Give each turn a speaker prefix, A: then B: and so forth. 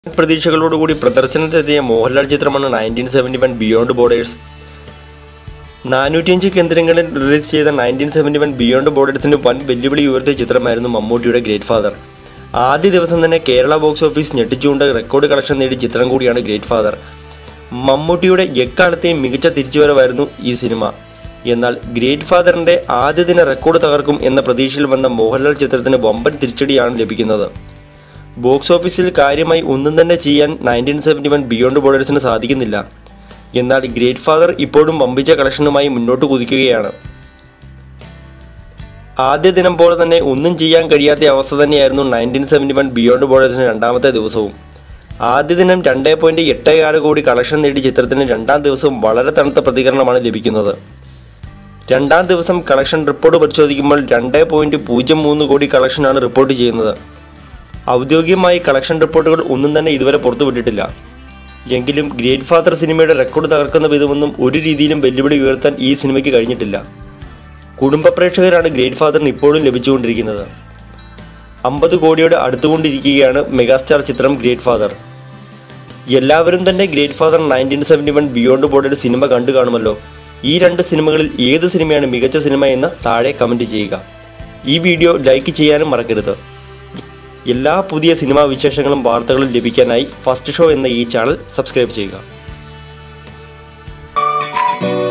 A: പ്രതീക്ഷകളോടുകൂടി പ്രദർശനത്തെത്തിയ മോഹൻലാൽ ചിത്രമാണ് nineteen seventy one beyond borders നാനൂറ്റിയഞ്ച് കേന്ദ്രങ്ങളിൽ റിലീസ് ചെയ്ത നയൻറ്റീൻ സെവൻറ്റി വൺ ബിയോണ്ട് ബോർഡേഴ്സിന് വൻ വെല്ലുവിളി ഉയർത്തിയ ചിത്രമായിരുന്നു മമ്മൂട്ടിയുടെ ഗ്രേറ്റ് ഫാദർ ആദ്യ ദിവസം തന്നെ കേരള ബോക്സ് ഓഫീസ് ഞെട്ടിച്ചുകൊണ്ട് റെക്കോർഡ് കളക്ഷൻ നേടിയ ചിത്രം കൂടിയാണ് ഗ്രേറ്റ് ഫാദർ മമ്മൂട്ടിയുടെ എക്കാലത്തെയും മികച്ച തിരിച്ചുവരവായിരുന്നു ഈ സിനിമ എന്നാൽ ഗ്രേറ്റ് ഫാദറിന്റെ ആദ്യ ദിന റെക്കോർഡ് തകർക്കും എന്ന പ്രതീക്ഷയിൽ വന്ന മോഹൻലാൽ ചിത്രത്തിന് വമ്പൻ തിരിച്ചടിയാണ് ലഭിക്കുന്നത് ബോക്സ് ഓഫീസിൽ കാര്യമായി ഒന്നും തന്നെ ചെയ്യാൻ നയൻറ്റീൻ സെവൻറ്റി വൺ ബിയോണ്ട് ബോർഡേഴ്സിന് സാധിക്കുന്നില്ല എന്നാൽ ഗ്രേറ്റ് ഫാദർ ഇപ്പോഴും വമ്പിച്ച കളക്ഷനുമായി മുന്നോട്ട് കുതിക്കുകയാണ് ആദ്യ ദിനം പോലെ തന്നെ ഒന്നും ചെയ്യാൻ കഴിയാത്ത അവസ്ഥ തന്നെയായിരുന്നു നയൻറ്റീൻ സെവൻറ്റി വൺ ബിയോണ്ട് ബോർഡേഴ്സിന് രണ്ടാമത്തെ ദിവസവും ആദ്യ ദിനം രണ്ടേ പോയിന്റ് എട്ട് ആറ് കോടി കളക്ഷൻ നേടിയ ചിത്രത്തിന് രണ്ടാം ദിവസവും വളരെ തണുത്ത പ്രതികരണമാണ് ലഭിക്കുന്നത് രണ്ടാം ദിവസം കളക്ഷൻ റിപ്പോർട്ട് പരിശോധിക്കുമ്പോൾ രണ്ടേ പോയിന്റ് പൂജ്യം മൂന്ന് കോടി കളക്ഷനാണ് റിപ്പോർട്ട് ചെയ്യുന്നത് ഔദ്യോഗികമായി കളക്ഷൻ റിപ്പോർട്ടുകൾ ഒന്നും തന്നെ ഇതുവരെ പുറത്തുവിട്ടിട്ടില്ല എങ്കിലും ഗ്രേറ്റ് ഫാദർ സിനിമയുടെ റെക്കോർഡ് തകർക്കുന്ന വിധമൊന്നും ഒരു രീതിയിലും വെല്ലുവിളി ഉയർത്താൻ ഈ സിനിമയ്ക്ക് കഴിഞ്ഞിട്ടില്ല കുടുംബ പ്രേക്ഷകരാണ് ഗ്രേറ്റ് ഫാദറിന് ഇപ്പോഴും ലഭിച്ചുകൊണ്ടിരിക്കുന്നത് അമ്പത് കോടിയോട് അടുത്തുകൊണ്ടിരിക്കുകയാണ് മെഗാസ്റ്റാർ ചിത്രം ഗ്രേറ്റ് ഫാദർ എല്ലാവരും തന്നെ great father nineteen seventy one beyond ബോർഡയുടെ സിനിമ കണ്ടു കാണുമല്ലോ ഈ രണ്ട് സിനിമകളിൽ ഏത് സിനിമയാണ് മികച്ച സിനിമ എന്ന് താഴെ കമൻറ്റ് ചെയ്യുക ഈ വീഡിയോ ലൈക്ക് ചെയ്യാനും മറക്കരുത് എല്ലാ പുതിയ സിനിമാ വിശേഷങ്ങളും വാർത്തകളും ലഭിക്കാനായി ഫസ്റ്റ് ഷോ എന്ന ഈ ചാനൽ സബ്സ്ക്രൈബ് ചെയ്യുക